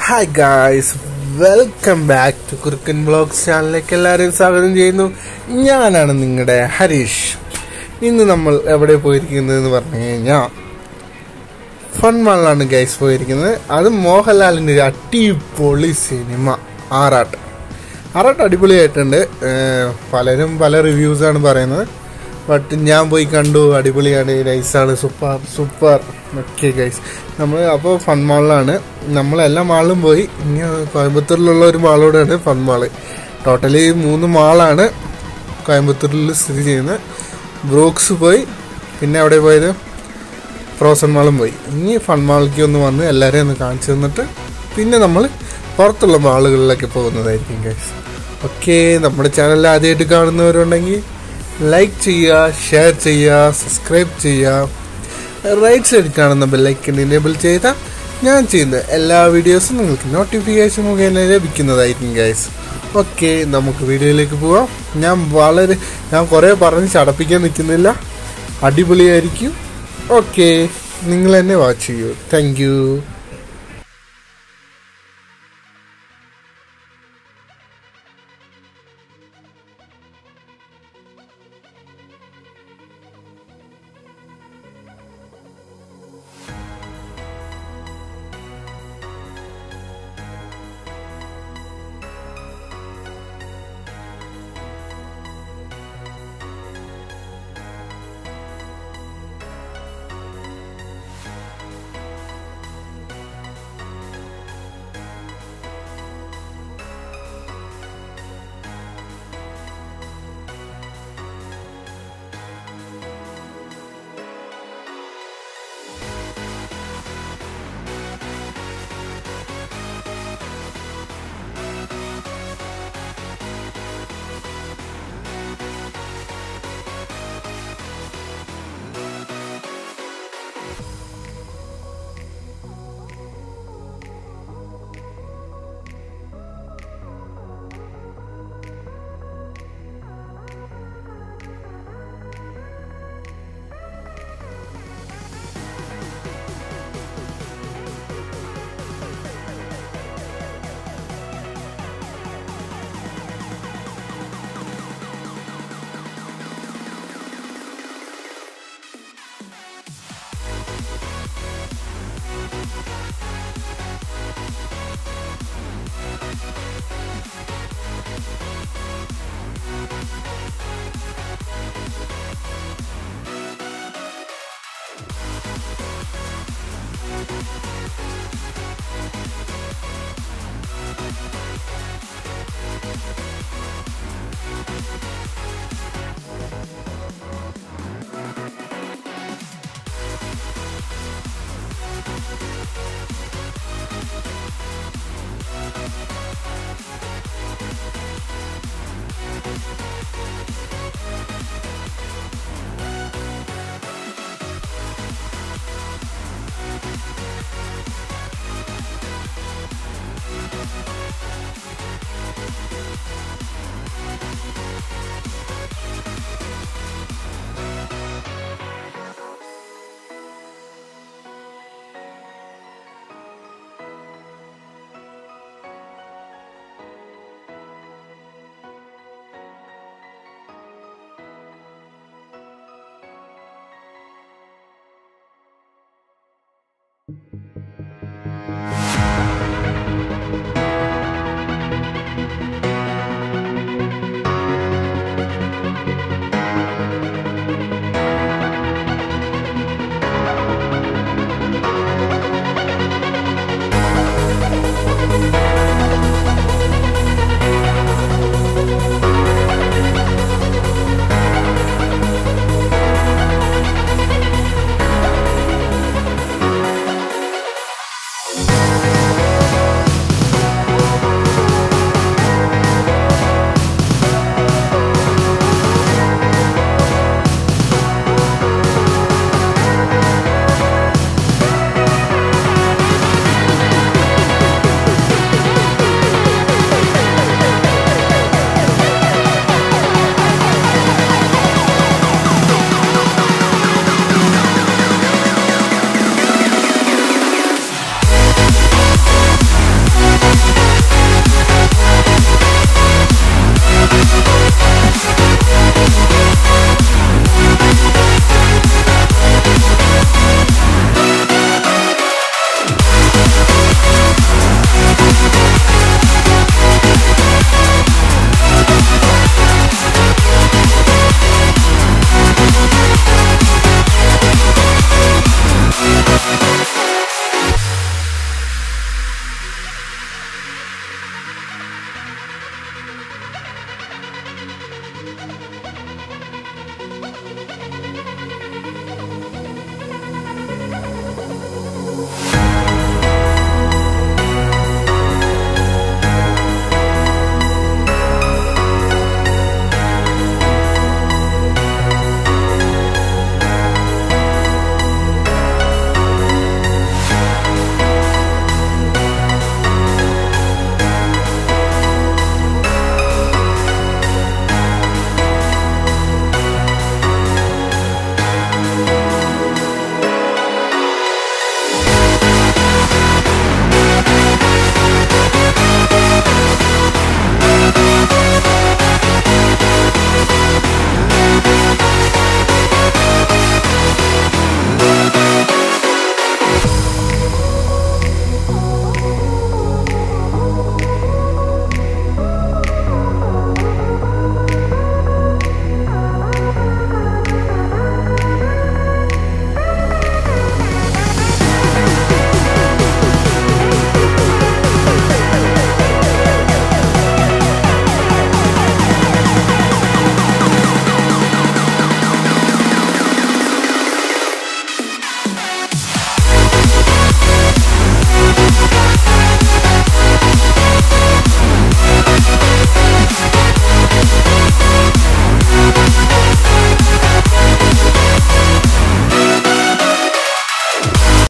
hi guys welcome back to Kurukkan blogs ചാനലിലേക്ക് എല്ലാവരെയും സ്വാഗതം ചെയ്യുന്നു ഞാനാണ് നിങ്ങളുടെ ഹരീഷ് ഇന്ന് നമ്മൾ എവിടെ പോയിരിക്കുന്നതെന്ന് പറഞ്ഞു കഴിഞ്ഞാൽ ഫൺ മാളിലാണ് ഗൈസ് പോയിരിക്കുന്നത് അത് മോഹൻലാലിൻ്റെ ഒരു അടിപൊളി സിനിമ ആറാട്ട് ആറാട്ട് അടിപൊളിയായിട്ടുണ്ട് ഏഹ് പലരും പല റിവ്യൂസാണ് പറയുന്നത് ബട്ട് ഞാൻ പോയി കണ്ടു അടിപൊളിയാണ് നൈസാണ് സൂപ്പർ സൂപ്പർ ഓക്കെ ഗൈസ് നമ്മൾ അപ്പോൾ ഫൺ മാളിലാണ് നമ്മൾ എല്ലാ മാളിലും പോയി ഇനി കോയമ്പത്തൂരിലുള്ള ഒരു മാളോടെയാണ് ഫൺ മാള് ടോട്ടലി മൂന്ന് മാളാണ് കോയമ്പത്തൂരിൽ സ്ഥിതി ചെയ്യുന്നത് ബ്രൂക്സ് പോയി പിന്നെ എവിടെ പോയത് ഫ്രോസൺ മാളും പോയി ഇനി ഫൺ മാളിലേക്ക് ഒന്ന് വന്ന് എല്ലാവരെയും ഒന്ന് കാണിച്ചു തന്നിട്ട് പിന്നെ നമ്മൾ പുറത്തുള്ള മാളുകളിലൊക്കെ പോകുന്നതായിരിക്കും ഗൈസ് ഓക്കെ നമ്മുടെ ചാനൽ ആദ്യമായിട്ട് കാണുന്നവരുണ്ടെങ്കിൽ ലൈക്ക് ചെയ്യുക ഷെയർ ചെയ്യുക സബ്സ്ക്രൈബ് ചെയ്യുക റൈറ്റ് സൈഡിൽ കാണുന്ന ബെല്ലൈക്കൻ എനേബിൾ ചെയ്താൽ ഞാൻ ചെയ്യുന്ന എല്ലാ വീഡിയോസും നിങ്ങൾക്ക് നോട്ടിഫിക്കേഷൻ മുഖേന ലഭിക്കുന്നതായിരിക്കും ഗൈസ് ഓക്കെ നമുക്ക് വീഡിയോയിലേക്ക് പോവാം ഞാൻ വളരെ ഞാൻ കുറേ പറഞ്ഞ് ചടപ്പിക്കാൻ നിൽക്കുന്നില്ല അടിപൊളിയായിരിക്കും ഓക്കെ നിങ്ങൾ തന്നെ വാച്ച് ചെയ്യൂ താങ്ക് യു